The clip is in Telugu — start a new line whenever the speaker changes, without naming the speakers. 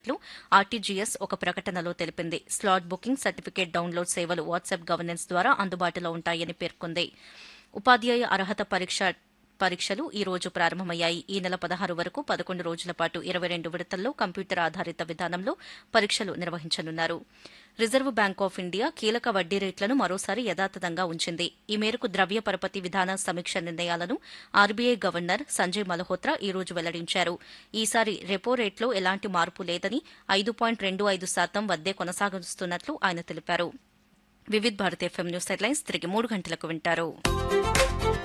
ఆర్టీజీఎస్ ఒక ప్రకటనలో తెలిపింది స్లాట్ బుకింగ్ సర్టిఫికేట్ డౌన్లోడ్ సేవలు వాట్సాప్ గవర్నెన్స్ ద్వారా అందుబాటులో ఉంటాయని పేర్కొంది ఉపాధ్యాయ అర్హత పరీక్ష పరీక్షలు ఈ రోజు ప్రారంభమయ్యాయి ఈ నెల పదహారు వరకు పదకొండు రోజుల పాటు ఇరవై రెండు విడతల్లో కంప్యూటర్ ఆధారిత విధానంలో పరీక్షలు నిర్వహించనున్నారు రిజర్వ్ బ్యాంక్ ఆఫ్ ఇండియా కీలక వడ్డీ రేట్లను మరోసారి యథాతథంగా ఉంచింది ఈ మేరకు ద్రవ్య పరపతి విధాన సమీక్ష నిర్ణయాలను ఆర్బీఐ గవర్నర్ సంజయ్ మల్హోత్రా ఈ రోజు వెల్లడించారు ఈసారి రెపో రేట్లో ఎలాంటి మార్పు లేదని ఐదు పాయింట్ రెండు ఐదు శాతం వద్దే కొనసాగిస్తున్నట్లు ఆయన తెలిపారు Vividh Bharat FM news headlines తిరిగి మూడు గంటలకు వింటారు